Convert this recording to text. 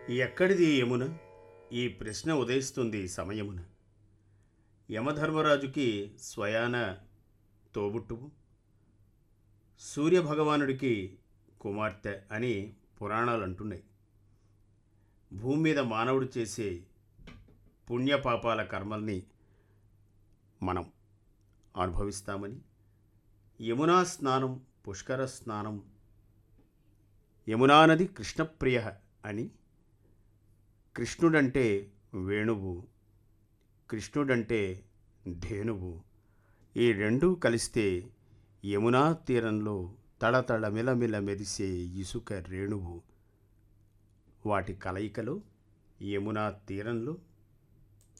ఎక్కడిది యమున ఈ ప్రశ్న ఉదయిస్తుంది సమయమున యమధర్మరాజుకి స్వయాన తోబుట్టువు సూర్యభగవానుడికి కుమార్తె అని పురాణాలు అంటున్నాయి భూమి మీద మానవుడు చేసే పుణ్యపాపాల కర్మల్ని మనం అనుభవిస్తామని యమునా స్నానం పుష్కర స్నానం యమునా నది కృష్ణప్రియ అని కృష్ణుడంటే వేణువు కృష్ణుడంటే ధేనువు ఈ రెండూ కలిస్తే యమునా తీరంలో తళతళ మిలమిల మెరిసే ఇసుక రేణువు వాటి కలయికలో యమునా తీరంలో